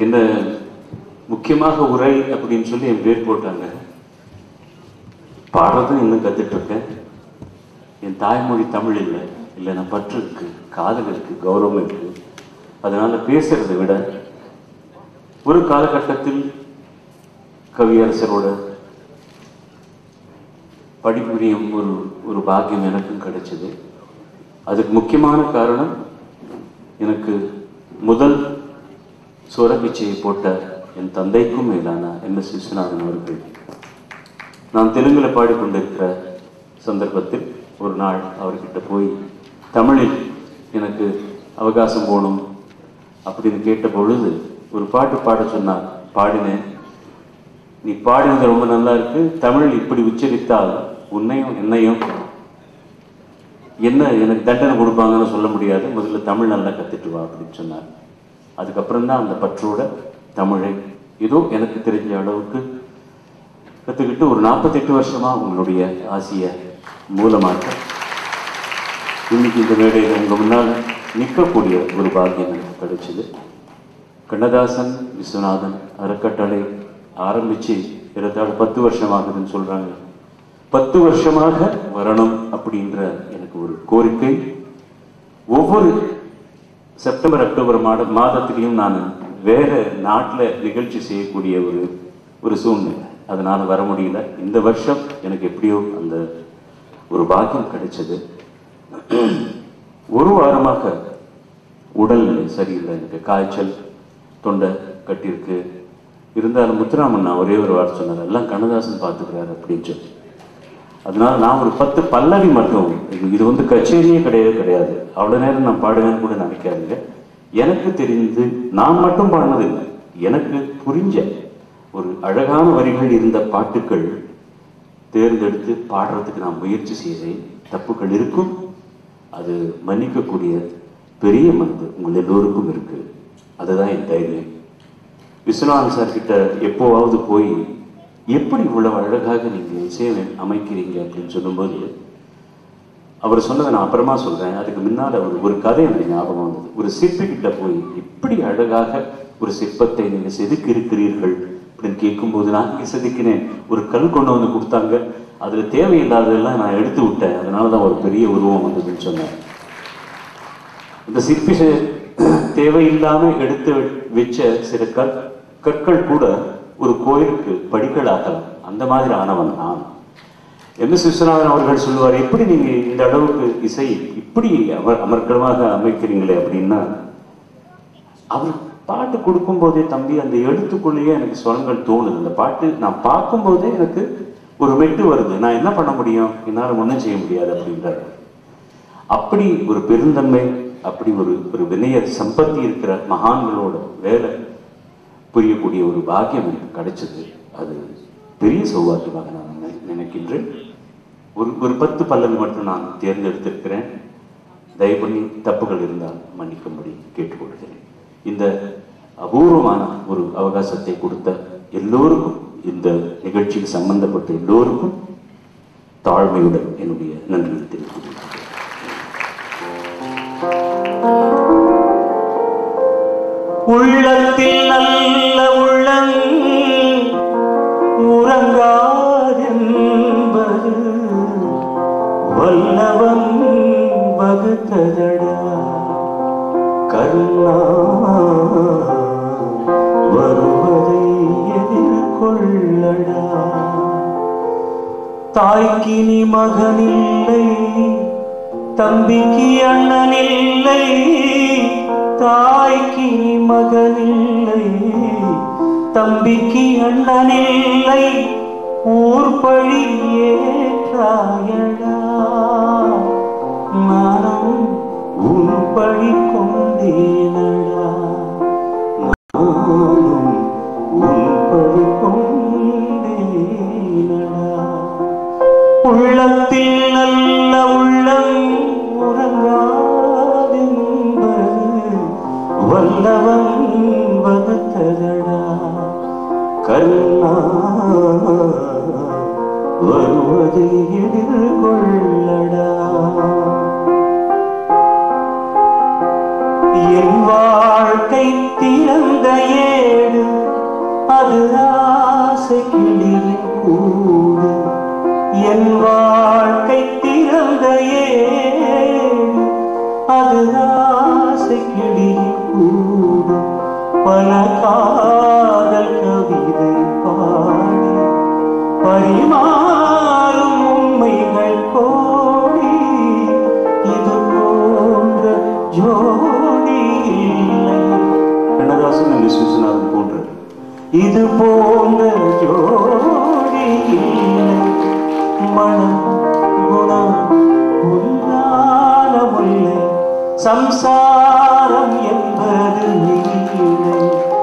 என்ன முக்கியமாக உரை அப்படின்னு சொல்லி என் பேர் போட்டாங்க பாடுறதும் இன்னும் கத்துட்டு இருக்கேன் என் தாய்மொழி தமிழ் இல்லை இல்லை நான் பற்று இருக்கு காதல் இருக்கு கௌரவம் இருக்கு அதனால பேசுறதை விட ஒரு காலகட்டத்தில் கவியரசரோட படிப்புரியும் ஒரு ஒரு பாக்கியம் எனக்கும் கிடைச்சது அதுக்கு முக்கியமான காரணம் எனக்கு முதல் சுரபிச்சையை போட்ட என் தந்தைக்கும் மேலான எம் எஸ் விஸ்வநாதன் அவர்கள் நான் தெலுங்குல பாடிக்கொண்டிருக்கிற சந்தர்ப்பத்தில் ஒரு நாள் அவர்கிட்ட போய் தமிழில் எனக்கு அவகாசம் போகணும் அப்படின்னு கேட்ட பொழுது ஒரு பாட்டு பாட சொன்னார் பாடினேன் நீ பாடினது ரொம்ப நல்லா இருக்கு தமிழ் இப்படி உச்சரித்தால் உன்னையும் என்னையும் என்ன எனக்கு தண்டனை கொடுப்பாங்கன்னு சொல்ல முடியாது முதல்ல தமிழ் நல்லா கத்துட்டு வா அப்படின்னு சொன்னார் அதுக்கப்புறம் தான் அந்த பற்றோட தமிழை ஏதோ எனக்கு தெரிஞ்ச அளவுக்கு கற்றுக்கிட்டு ஒரு நாற்பத்தெட்டு வருஷமா உங்களுடைய ஆசிய மூலமாக இன்னைக்கு இந்த மேடையில் உங்க முன்னால் நிற்கக்கூடிய ஒரு பாக்கியம் எனக்கு கிடைச்சது கண்ணதாசன் விஸ்வநாதன் அறக்கட்டளை ஆரம்பிச்சு இருபத்தாறு பத்து வருஷம் ஆகுதுன்னு சொல்றாங்க பத்து வருஷமாக வரணும் அப்படின்ற எனக்கு ஒரு கோரிக்கை ஒவ்வொரு செப்டம்பர் அக்டோபர் மாத மாதத்திலையும் நான் வேற நாட்டில் நிகழ்ச்சி செய்யக்கூடிய ஒரு ஒரு சூழ்நிலை அதனால வர முடியல இந்த வருஷம் எனக்கு எப்படியோ அந்த ஒரு பாக்கியம் கிடைச்சது ஒரு வாரமாக உடல்நிலை சரியில்லை எனக்கு காய்ச்சல் தொண்டை கட்டியிருக்கு இருந்தாலும் முத்துராமண்ணா ஒரே ஒரு வார்த்தை சொன்னார் எல்லாம் கண்ணதாசன் பார்த்துக்கிறாரு அப்படின்னு சொல்லி அதனால நான் ஒரு பத்து பல்லவி மட்டும் இது இது வந்து கச்சேரியே கிடையவே கிடையாது அவ்வளோ நேரம் நான் பாடுவேன்னு கூட நினைக்காதீங்க எனக்கு தெரிந்து நான் மட்டும் பாடினதில்லை எனக்கு புரிஞ்ச ஒரு அழகான வரிகள் இருந்த பாட்டுக்கள் தேர்ந்தெடுத்து பாடுறதுக்கு நான் முயற்சி செய்கிறேன் தப்புகள் இருக்கும் அது மன்னிக்கக்கூடிய பெரிய மனது உங்கள் எல்லோருக்கும் இருக்கு அதுதான் என் தைரியம் விஸ்வநாதன் சார் கிட்ட எப்போவாவது போய் எப்படி இவ்வளவு அழகாக நீங்க இசையை அமைக்கிறீங்க அப்படின்னு சொல்லும்போது அவர் சொன்னதை நான் அப்புறமா சொல்றேன் அதுக்கு முன்னால் அவர் ஒரு கதை எனக்கு ஞாபகம் வந்தது ஒரு சிற்பி கிட்ட போய் இப்படி அழகாக ஒரு சிற்பத்தை நீங்க செதுக்கி இருக்கிறீர்கள் அப்படின்னு கேட்கும்போது நான் இங்க செதுக்கினேன் ஒரு கல் கொண்டு வந்து கொடுத்தாங்க அதுல தேவையில்லாததெல்லாம் நான் எடுத்து விட்டேன் அதனாலதான் ஒரு பெரிய உருவம் வந்ததுன்னு சொன்னேன் இந்த சிற்பி செ- தேவையில்லாம எடுத்து வச்ச சில கற் கற்கள் கூட ஒரு கோயிலுக்கு படிக்கல் ஆக்கலாம் அந்த மாதிரி ஆனவன் நான் எம் எஸ் விஸ்வநாதன் அவர்கள் சொல்லுவார் எப்படி நீங்க இந்த அளவுக்கு இசை இப்படி அமர் அமர்க்கலமாக அமைக்கிறீங்களே அப்படின்னா அவர் பாட்டு கொடுக்கும்போதே தம்பி அந்த எழுத்துக்குள்ளேயே எனக்கு ஸ்வரங்கள் தோணுது அந்த பாட்டு நான் பார்க்கும்போதே எனக்கு ஒரு மெட்டு வருது நான் என்ன பண்ண முடியும் என்னால் ஒன்றும் செய்ய முடியாது அப்படின்றாரு அப்படி ஒரு பெருந்தன்மை அப்படி ஒரு ஒரு வினய சம்பத்தி இருக்கிற மகான்களோட வேலை புரியக்கூடிய ஒரு பாக்கியம் எனக்கு கிடைச்சது அது பெரிய சௌபாக்கியமாக நான் நினை- நினைக்கின்றேன் ஒரு ஒரு பத்து பல்லவி மட்டும் நான் தேர்ந்தெடுத்திருக்கிறேன் தயவு பண்ணி தப்புகள் இருந்தால் மன்னிக்கும்படி கேட்டுக்கொள்கிறேன் இந்த அபூர்வமான ஒரு அவகாசத்தை கொடுத்த எல்லோருக்கும் இந்த நிகழ்ச்சிக்கு சம்பந்தப்பட்ட எல்லோருக்கும் தாழ்மையுடன் என்னுடைய நன்றியை தெரிவித்துக் கொள்கிறேன் உள்ளத்தில் நல்ல உள்ளம் உறங்காதென்பது வல்லவன் வகுத்ததடா கருணா வருவதை எதிர்கொள்ளடா தாய்க்கு நீ மகனில்லை தம்பிக்கு அண்ணனில்லை தாய்க்கு நீ மகனில்லை தம்பிக்கு அண்ணனில்லை ஊர் பழி ஏற்றாயடா நானும் உன் பழி கொண்டேனடா நானும் உன் பழி கொண்டேனடா உள்ளத்தில் நல்ல உள்ளம் உறங்காதென்பது வல்லவன் வகுத்ததடா கருணா வருவதை எதிர்கொள்ளடா என் வாழ்க்கை திறந்த என் வாழ்க்கை திறந்த ஏடு அது ஆசை கிளியில் கூடும் பல காதல் கவிதை பாடி பரிமாறும் உண்மைகள் கோடி இது போன்ற ஜோடி இல்லை கண்ணதாசன் என்று சுசனாதன் போன்ற இது போன்ற ஜோடி இல்லை மனம் குணம் உண்டான முல்லை சம்சாரம் என்பது நீலை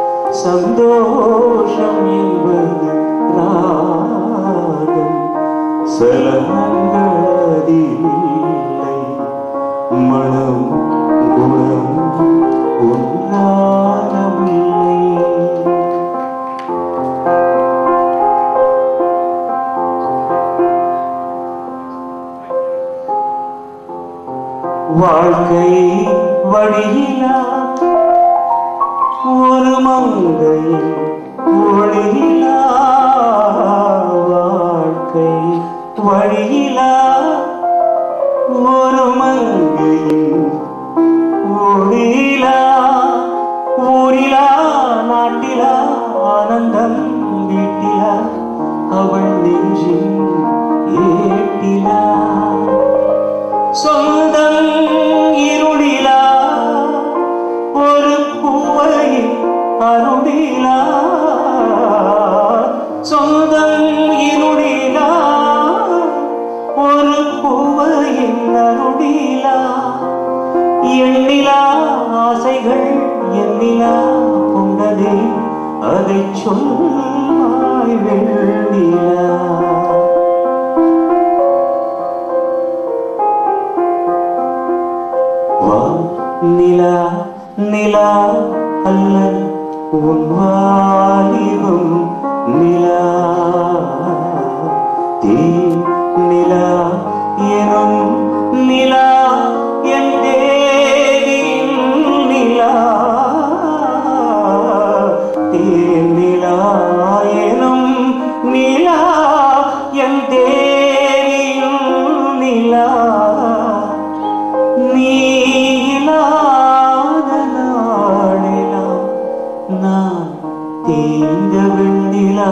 சந்தோஷம் என்பது ராகம் சலனங்கள் அதில்லை மனம் குணம் ஒன்றானவில்லை வாழ்க்கை வழியிலா ஒரு மங்கை ஒளியிலா வாழ்க்கை வழியிலா ஒரு மங்கையின் ஒளியிலா ஊரிலா நாட்டிலா ஆனந்தம் வீட்டிலா அவள் நெஞ்சின் ஏட்டிலா சொந்தம் இருளிலா ஒரு பூவையின் அருளிலா சொந்தம் இருளிலா ஒரு பூவையின் அருளிலா எண்ணிலா ஆசைகள் எண்ணிலா கொண்டதே அதை சொல்வாய் வெண்ணிலா வா நிலா நிலா அல்ல உன் வாலிபம் நிலா தீ நிலா எனும் நிலா என் தேவின் நிலா தீ நிலா எனும் நிலா என் தேவின் நிலா நீ இல்லாத நாளெல்லாம் நான் தீந்த வெண்ணிலா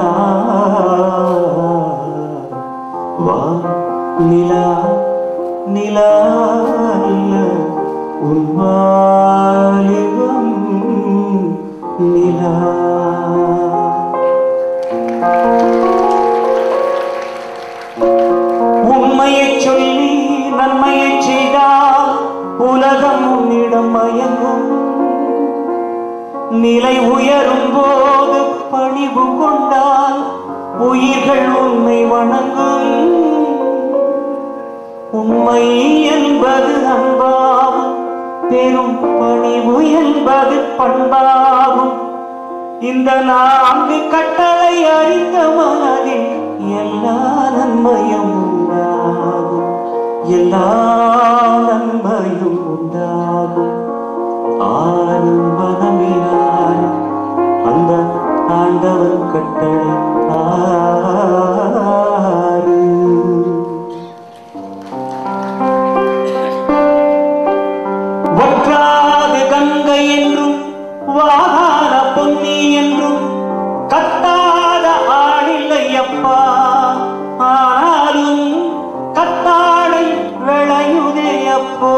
வா நிலா நிலா அல்ல உன் வாலிபம் நிலா உண்மையை சொல்லி நன்மையை செய்தால் உலகம் உன்னிடம் மயங்கும் நிலை உயரும் போது பணிவு கொண்டால் உயிர்கள் உன்னை வணங்கும் உண்மை என்பது அன்பாகும் பெரும் பணிவு என்பது பண்பாகும் இந்த நான்கு கட்டளை அறிந்த மனதில் எல்லா நன்மையும் உண்டாகும் எல்லா நன்மையும் உண்டாகும் ஆறும் மனமினார் அந்த ஆண்டவன் கட்டளை ஆறு ஒற்றாது கங்கை என்றும் வாகாத பொன்னி என்றும் கத்தாத ஆளில்லை அப்பா ஆனாலும் கத்தாடை விளையுதே அப்போ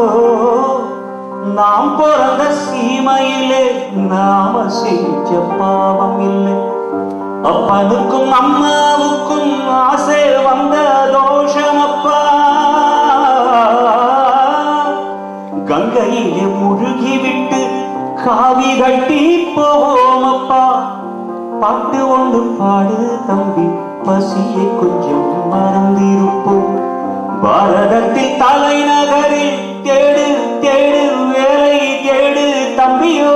நாம் பிறந்த சீமையிலே நாம செஞ்ச பாவம் இல்லை அப்பனுக்கும் அம்மாவுக்கும் ஆசை வந்த தோஷம் அப்பா கங்கையிலே முழுகிவிட்டு காவி கட்டி போவோம் அப்பா பாட்டு ஒன்று பாடு தம்பி பசியை கொஞ்சம் மறந்திருப்போம் பாரதத்தில் தலைநகரில் தேடு தேடு வேலை தேடு தம்பியோ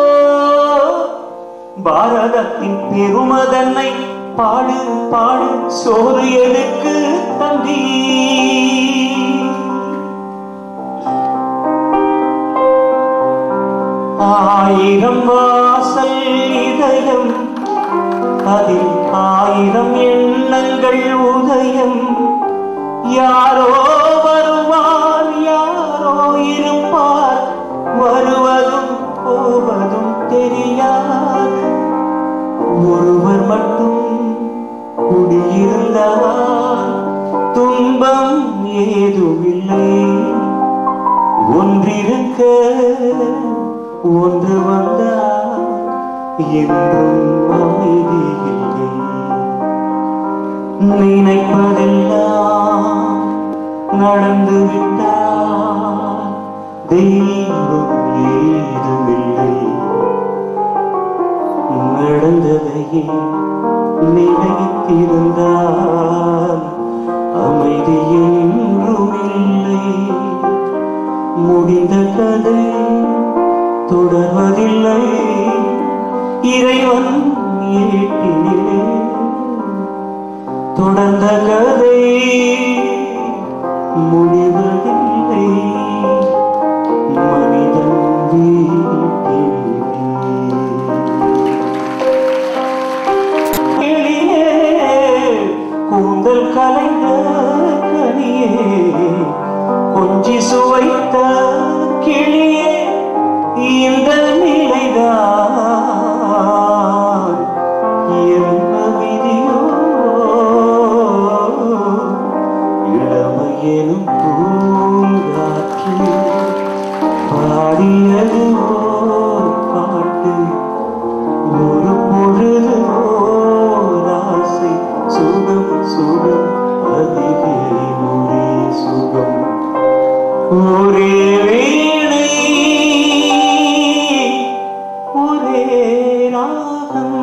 பாரதத்தின் பெருமதன்னை பாடு பாடு சோறு எதுக்கு தம்பி ஆயிரம் வாசல் இதயம் அதில் ஆயிரம் எண்ணங்கள் உதயம் யாரோ வருவார் யாரோ இருப்பார் வருவதும் போவதும் தெரியாது ஒருவர் மட்டும் குடியிருந்தால் துன்பம் ஏதுமில்லை ஒன்றிருக்க ஒன்று வந்தால் என்றும் அமைதி இல்லை நினைப்பதெல்லாம் நடந்து விட்டால் தெய்வம் ஏதுமில்லை நடந்ததையே நினைத்திருந்தால் அமைதி என்றும் இல்லை முடிந்த கதை தொடர்வதில்லை இறைவன் ஏட்டினிலே தொடர்ந்த கதை முடிவதில்லை மனிதன் வீட்டினிலே கிளியே கூந்தல் கலைந்த கனியே கொஞ்சி சுவைத்த கிளியே இந்த நிலைதான் என்ன விதியோ இளமையெனும் பூங்காற்று பாடியது ஓர் பாட்டு ஒரு பொழுது ஓர் ஆசை சுகம் சுகம் அதிலே ஒரே சுகம் ஒரே வீணை ஒரே ராகம்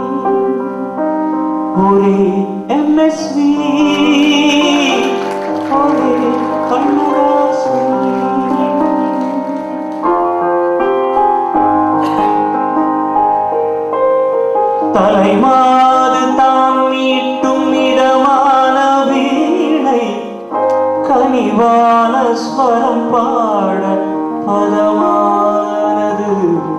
ஒரே எம்எஸ்வி ஒரே கண்ணதாசன் தலைமாது தாம் மீட்டும் இடமான வீணை கனிவான ஸ்வரம் பாட பதமானது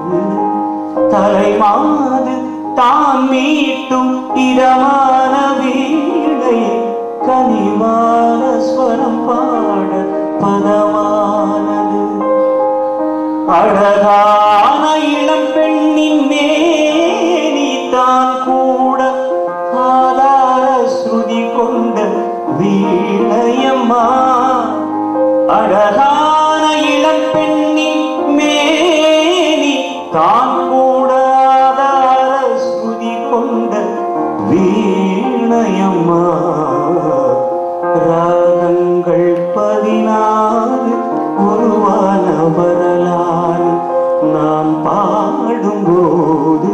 தலைமாது தாம் மீட்டும் இடமான வீணை கனிவான ஸ்வரம் பாட பதமானது அழகான இளம் பெண்ணின் மேனி தான் கூட ஆதார ஸ்ருதி கொண்ட வீணையம்மா அழகான இளம் பெண்ணின் மேனி தான் கூட ஆதார ஸ்ருதி கொண்ட வீணையம்மா ராகங்கள் பதினாறு உருவான வரலாறு நான் பாடும்போது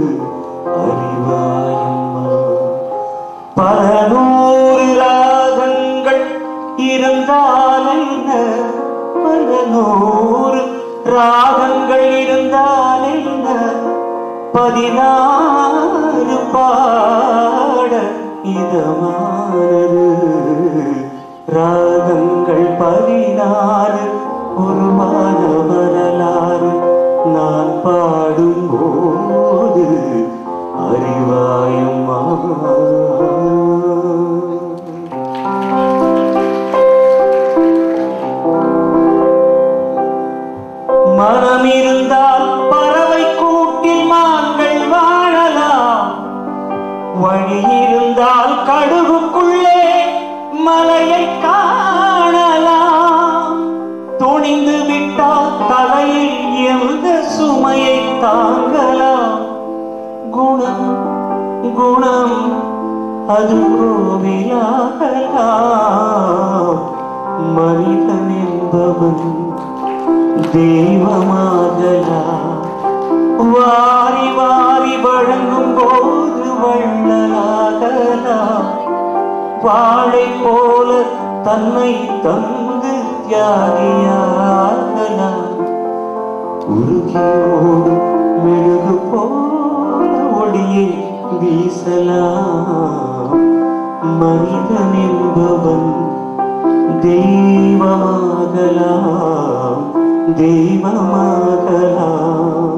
அறிவாயம்மா பல நூறு ராகங்கள் இருந்தால் என்ன பல நூறு ராகங்கள் இருந்தால் என்ன பதினாறு பாட இதமானது ராகங்கள் பதினாறு உருவான வரலாறு நான் பாடும்போது அறிவாயம்மா மனம் இருந்தால் பறவை கூட்டில் மான்கள் வாழலாம் வழி இருந்தால் கடுகுக்குள்ளே மலையை காணலாம் துணிந்து விட்டால் தலையில் எந்த சுமையை தாங்கலாம் குணம் குணம் அது கோவிலாகலாம் மனிதன் என்பவன் தெய்வமாகலாம் வாரி வாரி வழங்கும் போது வள்ளலாகலாம் வாழை போல தன்னை தந்து தியாகியாகலாம் உருகியோடு மெழுகு போல ஒளியை வீசலாம் மனிதன் என்பவன் தெய்வமாகலாம் தெய்வமாகலாம்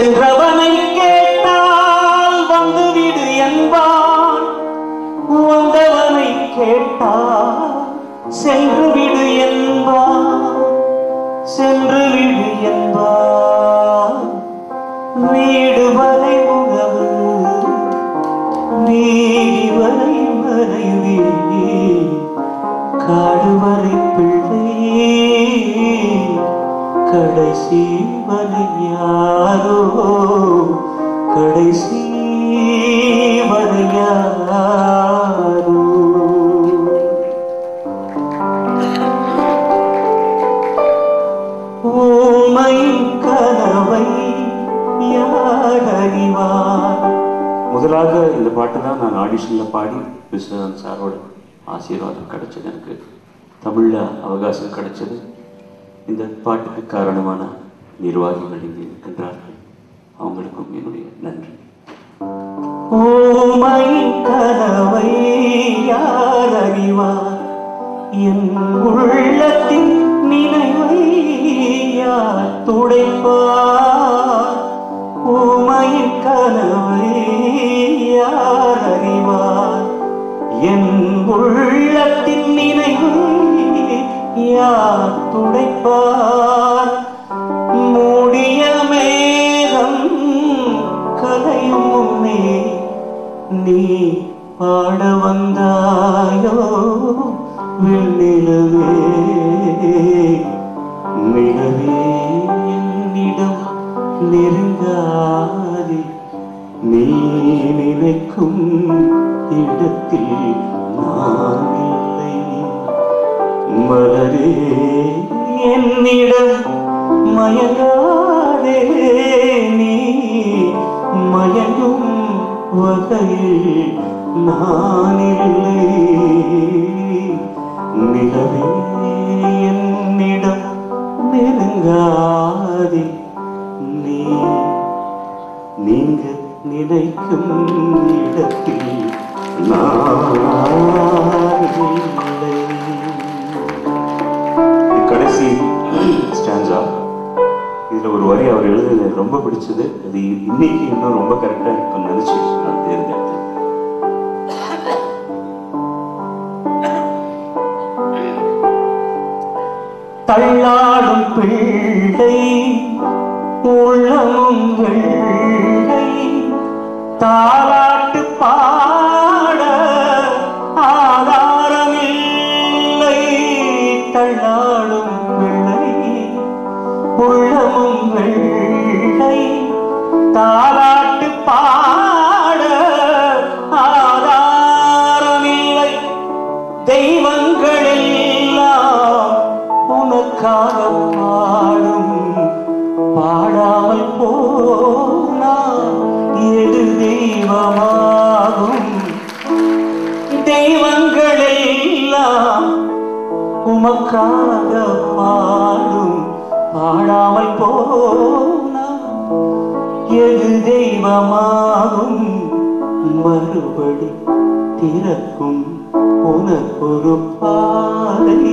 சென்றவனை கேட்டால் வந்துவிடு என்பான் வந்தவனை கேட்டால் சென்று விடு என்பான் சென்று விடு என்பான் வீடு வரை உறவு வீதி வரை மறைவி காடு வரை பிள்ளை கடைசி வரை யாரோ கடைசி வரை யாரோ ஊமையின் கனவை யார் அறிவார் முதலாக இந்த பாட்டு தான் நான் ஆடிஷனில் பாடி விஸ்வநாத் சாரோட ஆசீர்வாதம் கிடைச்சது எனக்கு தமிழில் அவகாசம் கிடைச்சது இந்த பாட்டுக்கு காரணமான நிர்வாகிகள் இங்கே இருக்கின்றார்கள் அவங்களுக்கும் என்னுடைய நன்றி ஓமையின் கனவை யார் அறிவார் என் உள்ளத்தின் நினைவை யார் துடைப்பார் ஊமையின் கனவை யார் அறிவார் என் உள்ளத்தின் நினைவை யார் துடைப்பார் மூடிய மேகம் கலையும் முன்னே நீ பாட வந்தாயோ வெண்ணிலவே நிலவே என்னிடம் நெருங்காதே நீ நினைக்கும் இடத்தில் நான் இல்லை மலரே என்னிடம் மயங்காதே நீ மயங்கும் வகையில் நான் இல்லை நிலவே என்னிடம் நெருங்காதே நீ நீங்க நினைக்கும் இடத்தில் நான் இல்லை இது கடைசி ஸ்டான்ஸா இதுல ஒரு வரி அவர் எழுதுனது எனக்கு ரொம்ப பிடிச்சது அது இன்னைக்கு இன்னும் ரொம்ப கரெக்டா இருக்கும்னு நினைச்சு நான் தேர்ந்தெடுத்தேன் தள்ளாடும் பிள்ளை உள்ளமும் வெள்ளை தாலாட்டு பாட ஆதாரமில்லை தள்ளாடும் பிள்ளை உள்ளமும் வெள்ளை தாலாட்டு பாட ஆதாரமில்லை தெய்வங்கள் எல்லாம் உனக்காக பாடும் பாடாமல் போனால் எது தெய்வமாகும் தெய்வங்கள் எல்லாம் உமக்காக பாடும் பாடாமல் போனால் எது தெய்வமாகும் மறுபடி திறக்கும் உனக்கொரு பாதை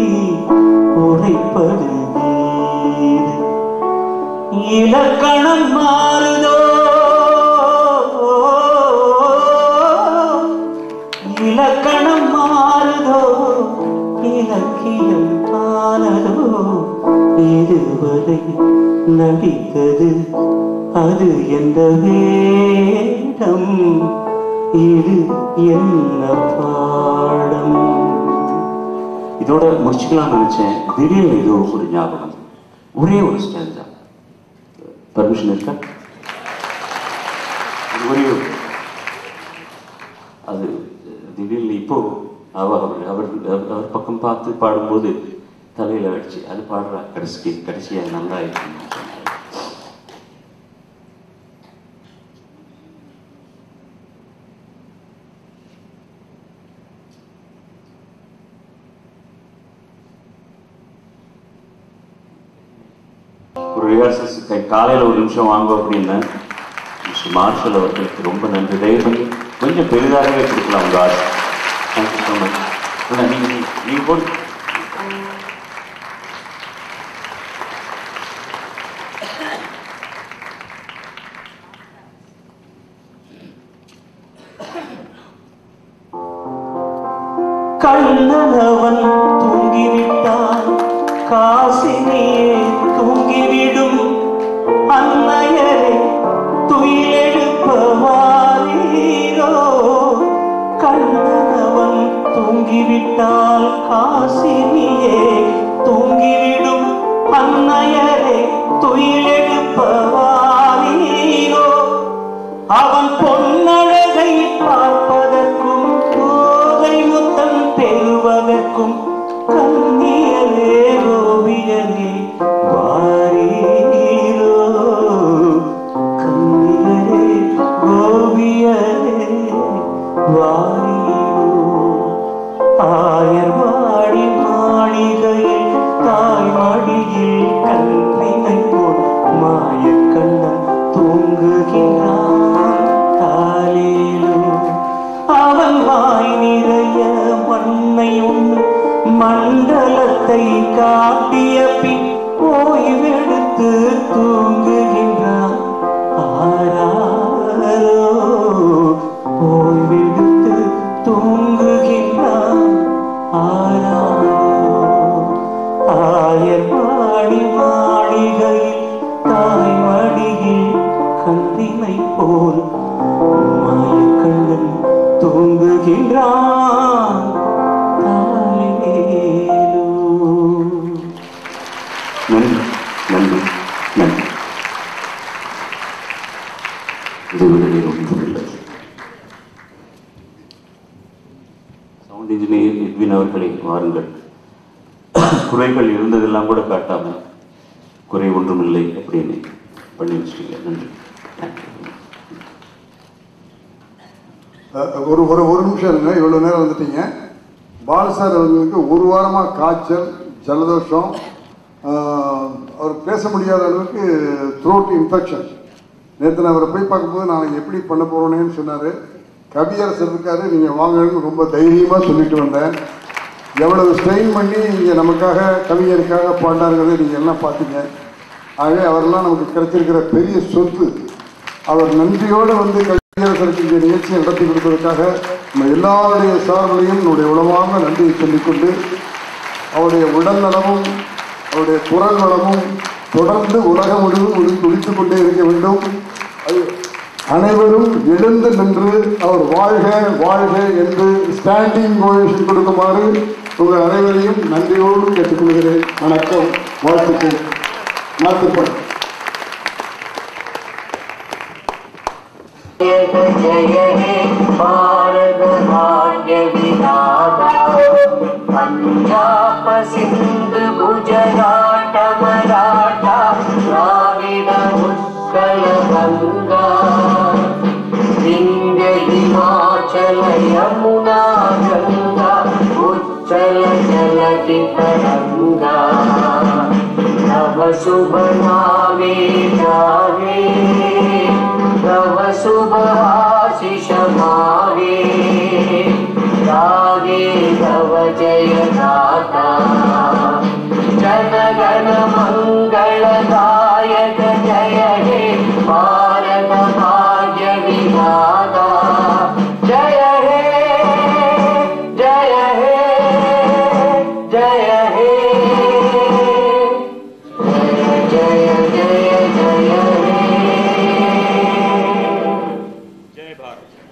உரைப்படுகிறது இலக்கணம் மாறுதோ இலக்கணம் மாறுதோ இலக்கியம் ஆனதோ இதுவரை நடித்தது அது எந்த வேடம் இது என்ன பாடம் இதோட முடிச்சுக்கலாம் நினைச்சேன் திடீர்னு ஏதோ ஒரு ஞாபகம் ஒரே ஒரு ஸ்டாண்டா பர்மிஷன் இருக்கா ஒரே ஒரு அது திடீர்னு இப்போ அவ அவர் அவர் அவர் பக்கம் பார்த்து பாடும்போது தலையில அடிச்சு அது பாடுறா கடைசி கடைசியா நல்லா இருக்குன்னு சொன்னாரு. ஒரு ரிஹர்சல்ஸ் காலையில் ஒரு நிமிஷம் வாங்க அப்படின்னேன் மிஸ்டர் மார்ஷல் அவர்களுக்கு ரொம்ப நன்றி தயவு பண்ணி கொஞ்சம் பெரிதாகவே கொடுக்கலாம் உங்க ஆசை தேங்க்யூ ஸோ மச் நீங்கள் நீங்கள் போடு ஆசிரியே தூங்கிவிடும் அன்னையரே துயிலெழுப்பவாரீரோ அவன் பொன்னழகை பார்ப்பதற்கும் கோதை முத்தம் பெறுவதற்கும் கண்ணியரே ஓவியரே வாரீரோ கண்ணியரே ஓவியரே வாரீரோ ஆயர் வாடி மாளிகையில் தாய் மடியில் கல்வினை போல் மாயக்கண்ணன் தூங்குகின்றான் காலேலும் அவன் வாய் நிறைய மண்ணை உண்ணு மண்டலத்தை காட்டிய பின் ஓய்வெடுத்து தூங்குகின்றான் ஆராரோ ஓய்வெடுத்து தூங்குகின்றான் ஆராரோ ஆயர் மாடி மாளிகையில் தாய் மடியில் கந்தினை போல் மாயக்கண்ணன் தூங்குகின்றான் தாலேலோ. நன்றி நன்றி நன்றி இதை விட வேறு ஒன்றுமில்லை சவுண்ட் இன்ஜினியர் எட்வின் அவர்களை வாருங்கள் குறைகள் இருந்ததெல்லாம் கூட காட்டாம குறை ஒன்றுமில்லை அப்படின்னு பண்ணி வச்சிட்டீங்க நன்றி தேங்க்யூ அஹ் ஒரு ஒரு ஒரு நிமிஷம் இருங்க இவ்வளோ நேரம் வந்துட்டீங்க பால் சார் அவர்களுக்கு ஒரு வாரமாக காய்ச்சல் ஜலதோஷம் அஹ், அவர் பேச முடியாத அளவுக்கு த்ரோட் இன்ஃபெக்ஷன் நேற்று நான் அவரை போய் பார்க்கும்போது நாளைக்கு எப்படி பண்ண போகிறோன்னேன்னு சொன்னார் கவியரசர் இருக்காரு நீங்கள் வாங்கன்னு ரொம்ப தைரியமாக சொல்லிட்டு வந்தேன் எவ்வளவு ஸ்ட்ரெயின் பண்ணி இங்கே நமக்காக கவிஞருக்காக பாண்டாருங்கிறத நீங்கள் எல்லாம் பார்த்தீங்க ஆகவே அவரெல்லாம் நமக்கு கிடைச்சிருக்கிற பெரிய சொத்து அவர் நன்றியோடு வந்து கவியரசருக்கு இந்த நிகழ்ச்சியை நடத்தி கொடுத்ததற்காக நம்ம எல்லாருடைய சார்பிலையும் என்னுடைய உளமார்ந்த நன்றியை சொல்லிக்கொண்டு அவருடைய உடல் நலமும் அவருடைய குரல் நலமும் தொடர்ந்து உலகம் முழுவதும் துடித்துக் கொண்டே இருக்க வேண்டும் அது அனைவரும் எழுந்து நின்று அவர் வாழ்க வாழ்க என்று ஸ்டாண்டிங் ஓவேஷன் கொடுக்குமாறு உங்கள் அனைவரையும் நன்றியோடு கேட்டுக்கொள்கிறேன் வணக்கம் வாழ்த்துக்கள் வாழ்த்துக்கள் जय हे भारत भाग्य विधाता पंजाब सिंध गुजरात मराठा द्राविड उत्कल गंगा विंध्य हिमाचल यमुना गंगा उच्चल जलधि तरंगा नव शुभ नामे जावे तव शुभ आशिष मावे गावे तव जय गाता जन गण मंगल दायक जय हे भारत भाग्य विधाता जय हे जय हे जय हे जय जय जय हे जय भारत